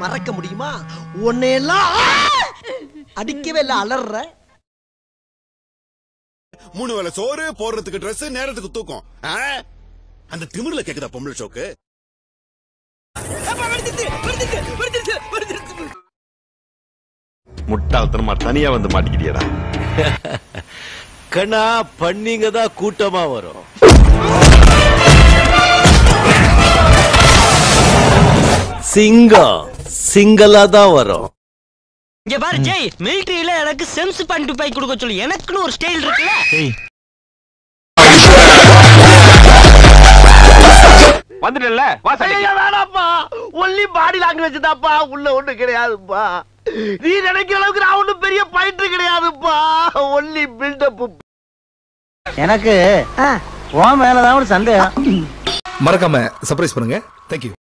மறக்க முடியுமா உன்னையெல்லாம் அடிக்கவே இல்ல அலற மூணு வேளை சோறு போடுறதுக்கு Dress நேரத்துக்கு தூக்கம் ஆ? அந்த திமிர்ல கேக்குதா பொம்பளை ஷோக்கு முட்டாள்தனமா தனியா வந்து மாட்டிக்கிறியடா கண்ணா பண்ணிங்க தான் கூட்டமா வரும் சிங்கம் சிங்கலா தான் வரும் இங்க பாரு ஜெய் மிலிட்டரியில எனக்கு செம்ஸ் பண்ணிட்டு போய் கொடுக்க சொல்லு எனக்குன்னு ஒரு ஸ்டைல் இருக்குல்ல வந்துட்டல வேணாப்பா ஒன்லி பாடி லாங்குவேஜ் தான்ப்பா உள்ள ஒண்ணு கிடையாதுப்பா நீ நினைக்கிற அளவுக்கு நான் ஒண்ணும் பெரிய பயிற்று கிடையாதுப்பா ஒன்லி பில்டப் எனக்கு உன் மேலதான் ஒரு சந்தேகம் மறக்காம சர்ப்ரைஸ் பண்ணுங்க தேங்க்யூ